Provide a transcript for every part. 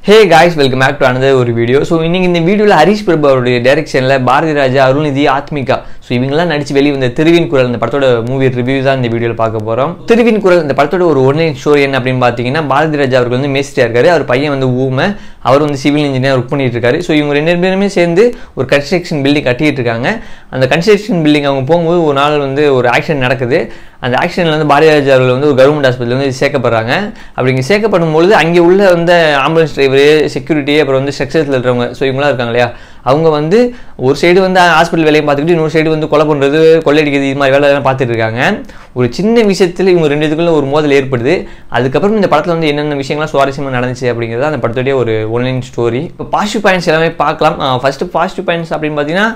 hey guys welcome back to another ஒரு video so இன்னைக்கு இந்த வீடியோவில் ஹரிஷ் பிரபு அவருடைய டைரக்ஷனில் பாரதி ராஜா அருள்நிதி ஆத்மிகா ஸோ இவங்கெல்லாம் நடிச்சு வெளியே வந்த திருவின் குரல் இந்த படத்தோட மூவி ரிவ்யூ தான் இந்த வீடியோவில் பார்க்க போகிறோம் திருவின் குரல் இந்த படத்தோட ஒரு ஒன்லைன் ஸ்டோரி என்ன அப்படின்னு பார்த்தீங்கன்னா பாரதி ராஜா அவருக்கு வந்து மேஸ்திரியாக இருக்காரு அவர் பையன் வந்து ஊமை அவர் வந்து சிவில் இன்ஜினியர் ஒர்க் பண்ணிட்டு இருக்காரு ஸோ இவங்க ரெண்டு பேருமே சேர்ந்து ஒரு கன்ஸ்ட்ரக்ஷன் பில்டிங் கட்டிட்டு இருக்காங்க அந்த கன்ஸ்ட்ரக்ஷன் பில்டிங் அவங்க போகும்போது ஒரு நாள் வந்து ஒரு ஆக்சிடென்ட் நடக்குது அந்த ஆக்சிடென்ட்ல வந்து பாரதி ராஜா அவர்கள் வந்து ஒரு கவர்மெண்ட் ஹாஸ்பிட்டல் வந்து சேர்க்கப்படுறாங்க அப்படி இங்கே சேர்க்கப்படும் பொழுது அங்கே உள்ள வந்து ஆம்புலன்ஸ் டிரைவரு செக்யூரிட்டி அப்புறம் வந்து ஸ்ட்ரக்சர்ஸில் இருக்கிறவங்க ஸோ இவங்களாம் இருக்காங்க இல்லையா அவங்க வந்து ஒரு சைடு வந்து ஹாஸ்பிட்டல் வேலையை பார்த்துக்கிட்டு இன்னொரு சைடு வந்து கொலை பண்ணுறது கொள்ளையடிக்கிறது இது மாதிரி வேலையெல்லாம் பார்த்துட்டு இருக்காங்க ஒரு சின்ன விஷயத்தில் இவங்க ரெண்டு இதுக்குள்ள ஒரு மோதல் ஏற்படுது அதுக்கப்புறம் இந்த படத்தில் வந்து என்னென்ன விஷயங்கள்லாம் சுவாரஸ்யமாக நடந்துச்சு அப்படிங்கிறது அந்த படத்துடைய ஒரு ஒன்லைன் ஸ்டோரி இப்போ பாசிட்டிவ் பாயிண்ட்ஸ் எல்லாமே பார்க்கலாம் ஃபஸ்ட்டு பாசிட்டிவ் பாயிண்ட்ஸ் அப்படின்னு பார்த்தீங்கன்னா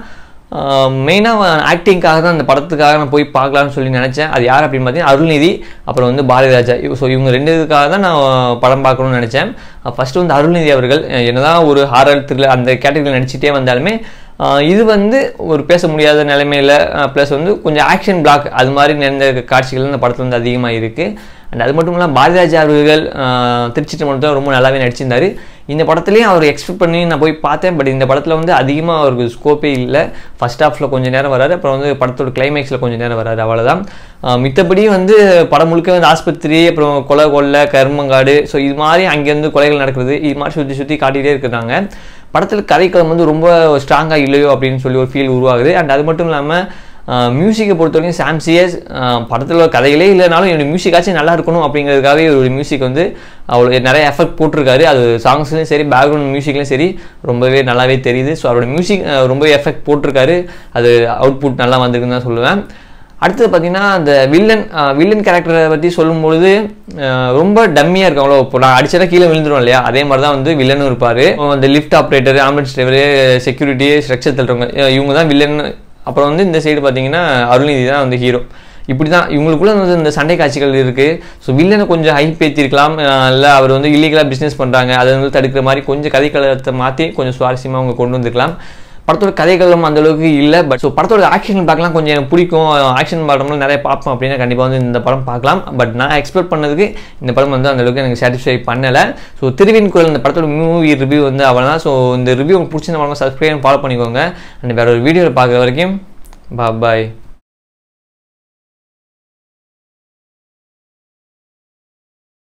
மெயினாக ஆக்டிங்காக தான் அந்த படத்துக்காக நான் போய் பார்க்கலாம்னு சொல்லி நினச்சேன் அது யார் அப்படின்னு பார்த்தீங்கன்னா அருள்நிதி அப்புறம் வந்து பாரதி ராஜா ஸோ இவங்க ரெண்டு இதுக்காக தான் நான் படம் பார்க்கணும்னு நினச்சேன் ஃபஸ்ட்டு வந்து அருள்நிதி அவர்கள் என்னதான் ஒரு ஹாரர் த்ரில்லர் அந்த கேட்டகரியில் நடிச்சிட்டே வந்தாலுமே இது வந்து ஒரு பேச முடியாத நிலைமையில் ப்ளஸ் வந்து கொஞ்சம் ஆக்ஷன் பிளாக் அது மாதிரி நிறைந்த காட்சிகள் இந்த படத்தில் வந்து அதிகமாக இருக்குது அண்ட் அது மட்டும் இல்லாமல் பாரதிராஜா அவர்கள் திருச்சிட்டு மட்டும் ரொம்ப நல்லாவே நடிச்சிருந்தார் இந்த படத்துலேயும் அவர் எக்ஸ்பெக்ட் பண்ணி நான் போய் பார்த்தேன் பட் இந்த படத்தில் வந்து அதிகமாக அவருக்கு ஸ்கோப்பே இல்லை ஃபஸ்ட் ஹாஃபில் கொஞ்சம் நேரம் வராரு அப்புறம் வந்து படத்தோட கிளைமேக்ஸில் கொஞ்சம் நேரம் வராரு அவ்வளோதான் மித்தபடி வந்து படம் முழுக்க வந்து ஆஸ்பத்திரி அப்புறம் கொலை கொள்ளை கர்மங்காடு ஸோ இது மாதிரி அங்கேருந்து கொலைகள் நடக்கிறது இது மாதிரி சுற்றி சுற்றி காட்டிகிட்டே இருக்கிறாங்க படத்தில் கதைக்களம் வந்து ரொம்ப ஸ்ட்ராங்காக இல்லையோ அப்படின்னு சொல்லி ஒரு ஃபீல் உருவாகுது அண்ட் அது மட்டும் இல்லாமல் மியூசிக்கை பொறுத்த வரைக்கும் சாம்சியஸ் படத்தில் கதைகளே இல்லைனாலும் என்னோட மியூசிக்காச்சும் நல்லா இருக்கணும் அப்படிங்கிறதுக்காகவே ஒரு மியூசிக் வந்து அவ்வளோ நிறைய எஃபெக்ட் போட்டிருக்காரு அது சாங்ஸ்லையும் சரி பேக்ரவுண்ட் மியூசிக்லையும் சரி ரொம்பவே நல்லாவே தெரியுது ஸோ அவரோட மியூசிக் ரொம்ப எஃபெக்ட் போட்டிருக்காரு அது அவுட்புட் நல்லா வந்திருக்குன்னு தான் சொல்லுவேன் அடுத்தது பார்த்தீங்கன்னா அந்த வில்லன் வில்லன் கேரக்டரை பற்றி சொல்லும்பொழுது ரொம்ப டம்மியாக இருக்காங்களோ இப்போ நான் அடிச்சதா கீழே விழுந்துருவோம் இல்லையா அதே மாதிரி தான் வந்து வில்லனும் இருப்பார் அந்த lift operator ambulance driver security stretcher தள்ளுறவங்க இவங்க தான் வில்லன் அப்புறம் வந்து இந்த சைடு பார்த்தீங்கன்னா அருள்நிதி தான் வந்து ஹீரோ இப்படி தான் இவங்களுக்குள்ள வந்து இந்த சண்டை காட்சிகள் இருக்குது ஸோ வில்லனை கொஞ்சம் ஹைப் ஏற்றிருக்கலாம் இல்லை அவர் வந்து இல்லீகலாக பிஸ்னஸ் பண்ணுறாங்க அதை வந்து தடுக்கிற மாதிரி கொஞ்சம் கதைக்களத்தை மாற்றி கொஞ்சம் சுவாரஸ்யமாக அவங்க கொண்டு வந்துருக்கலாம் படத்தோட கதைகளும் அந்த அளவுக்கு இல்லை பட் ஸோ படத்தோட ஆக்ஷன் பார்க்கலாம் கொஞ்சம் எனக்கு பிடிக்கும் ஆக்ஷன் படம்லாம் நிறைய பார்ப்போம் அப்படின்னா கண்டிப்பாக வந்து இந்த படம் பார்க்கலாம் பட் நான் எக்ஸ்பெக்ட் பண்ணதுக்கு இந்த படம் வந்து அந்த அளவுக்கு எனக்கு சாட்டிஸ்ஃபை பண்ணலை ஸோ திருவின் குரல் இந்த படத்தோட மூவி ரிவ்யூ வந்து அவள் தான் ஸோ இந்த ரிவ்யூ உங்களுக்கு பிடிச்சிருந்த படம் சப்ஸ்கிரைப் ஃபாலோ பண்ணிக்கோங்க அண்ட் வேற ஒரு வீடியோவில் பார்க்குற வரைக்கும் பாய்